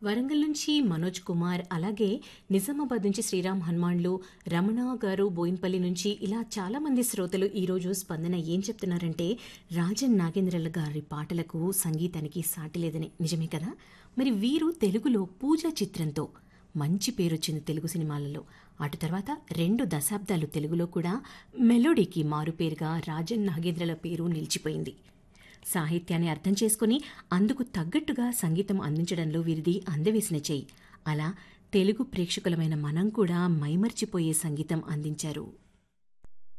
వరంగల్ నుంచి మనోజ్ కుమార్ అలాగే నిజామాబాద్ నుంచి శ్రీరామ్ హనుమాన్లు రమణ గారు బోయిన్పల్లి నుంచి ఇలా చాలా మంది శ్రోతలు ఈరోజు స్పందన ఏం చెప్తున్నారంటే రాజన్ నాగేంద్రల గారి పాటలకు సంగీతానికి సాటి లేదని నిజమే కదా మరి వీరు తెలుగులో పూజ చిత్రంతో మంచి పేరొచ్చింది తెలుగు సినిమాలలో అటు తర్వాత రెండు దశాబ్దాలు తెలుగులో కూడా మెలోడీకి మారుపేరుగా రాజన్ నాగేంద్రల పేరు నిలిచిపోయింది సాహిత్యాన్ని అర్థం చేసుకుని అందుకు తగ్గట్టుగా సంగీతం అందించడంలో వీరిది అందవేసిన చెయ్యి అలా తెలుగు ప్రేక్షకులమైన మనం కూడా మైమర్చిపోయే సంగీతం అందించారు